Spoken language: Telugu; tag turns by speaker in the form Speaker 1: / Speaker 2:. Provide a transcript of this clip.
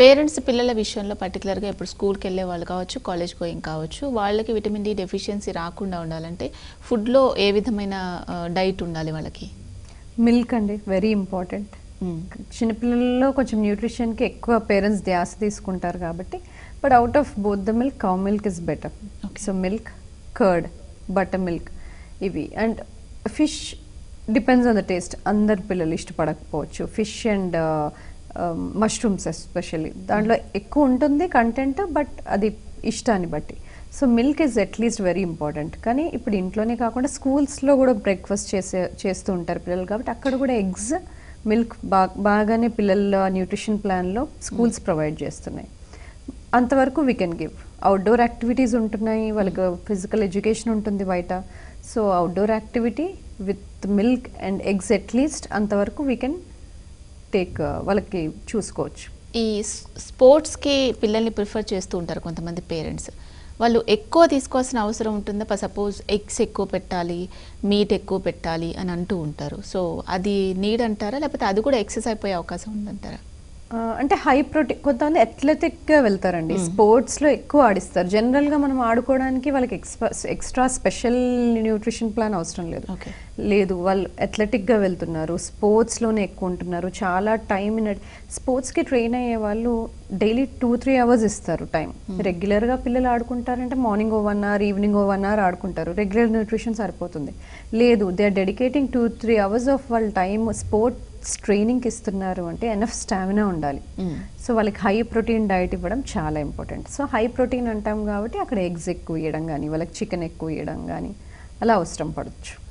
Speaker 1: పేరెంట్స్ పిల్లల విషయంలో పర్టికులర్గా ఇప్పుడు స్కూల్కి వెళ్ళే వాళ్ళు కావచ్చు కాలేజ్ గోయింగ్ కావచ్చు వాళ్ళకి విటమిన్ డి డెఫిషియన్సీ రాకుండా ఉండాలంటే ఫుడ్లో ఏ విధమైన డైట్ ఉండాలి వాళ్ళకి
Speaker 2: మిల్క్ అండి వెరీ ఇంపార్టెంట్ చిన్నపిల్లల్లో కొంచెం న్యూట్రిషన్కి ఎక్కువ పేరెంట్స్ ధ్యాస తీసుకుంటారు కాబట్టి but out of both the milk cow milk is better
Speaker 1: Okay.
Speaker 2: So milk curd butter milk ఇవి and fish depends on the taste అందరు పిల్లలు ఇష్టపడకపోవచ్చు ఫిష్ అండ్ మష్రూమ్స్ ఎస్పెషల్లీ దాంట్లో ఎక్కువ ఉంటుంది కంటెంట్ బట్ అది ఇష్టాన్ని బట్టి so milk is at least very important కానీ ఇప్పుడు ఇంట్లోనే కాకుండా స్కూల్స్లో కూడా బ్రేక్ఫాస్ట్ చేసే చేస్తూ ఉంటారు పిల్లలు కాబట్టి అక్కడ కూడా ఎగ్స్ మిల్క్ బా బాగానే పిల్లల న్యూట్రిషన్ ప్లాన్లో స్కూల్స్ ప్రొవైడ్ చేస్తున్నాయి అంతవరకు we can give outdoor activities ఉంటున్నాయి వాళ్ళకి ఫిజికల్ ఎడ్యుకేషన్ ఉంటుంది బయట so outdoor activity with milk and eggs at least అంతవరకు వీ కెన్ టేక్ వాళ్ళకి చూసుకోవచ్చు
Speaker 1: ఈ స్- స్పోర్ట్స్కి పిల్లల్ని ప్రిఫర్ చేస్తూ ఉంటారు కొంతమంది పేరెంట్స్ వాళ్ళు ఎక్కువ తీసుకోవాల్సిన అవసరం ఉంటుందా సపోజ్ ఎగ్స్ ఎక్కువ పెట్టాలి మీట్ ఎక్కువ పెట్టాలి అని అంటూ ఉంటారు సో అది నీడ్ అంటారా లేకపోతే అది కూడా ఎక్సెస్ అయిపోయే అవకాశం ఉందంటారా
Speaker 2: ఆ, అంటే హై ప్రోటీన్ కొంతమంది అథ్లెటిక్గా వెళ్తారండి స్పోర్ట్స్లో ఎక్కువ ఆడిస్తారు జనరల్గా మనం ఆడుకోవడానికి వాళ్ళకి extra extra special nutrition plan అవసరం లేదు
Speaker 1: ఓకే
Speaker 2: లేదు వాళ్ళు అథ్లెటిక్గా వెళ్తున్నారు స్పోర్ట్స్లోనే ఎక్కువ ఉంటున్నారు చాలా టైం స్పోర్ట్స్కి ట్రైన్ అయ్యే వాళ్ళు డైలీ టూ త్రీ అవర్స్ ఇస్తారు టైం రెగ్యులర్గా పిల్లలు ఆడుకుంటారంటే మార్నింగ్ ఓ వన్ అవర్ ఈవినింగ్ ఓ వన్ అవర్ ఆడుకుంటారు రెగ్యులర్ న్యూట్రిషన్ సరిపోతుంది లేదు they are dedicating two three hours of వాళ్ళ టైం స్పోర్ట్స్ ట్రైనింగ్కి ఇస్తున్నారు అంటే ఎనఫ్ స్టామినా ఉండాలి
Speaker 1: Mm.
Speaker 2: సో వాళ్ళకి హై ప్రోటీన్ డైట్ ఇవ్వడం చాలా ఇంపార్టెంట్ సో హై ప్రోటీన్ అంటాం కాబట్టి అక్కడ ఎగ్స్ ఎక్కువ ఇవ్వడం కానీ వాళ్ళకి చికెన్ ఎక్కువ ఇవ్వడం కానీ అలా అవసరం పడవచ్చు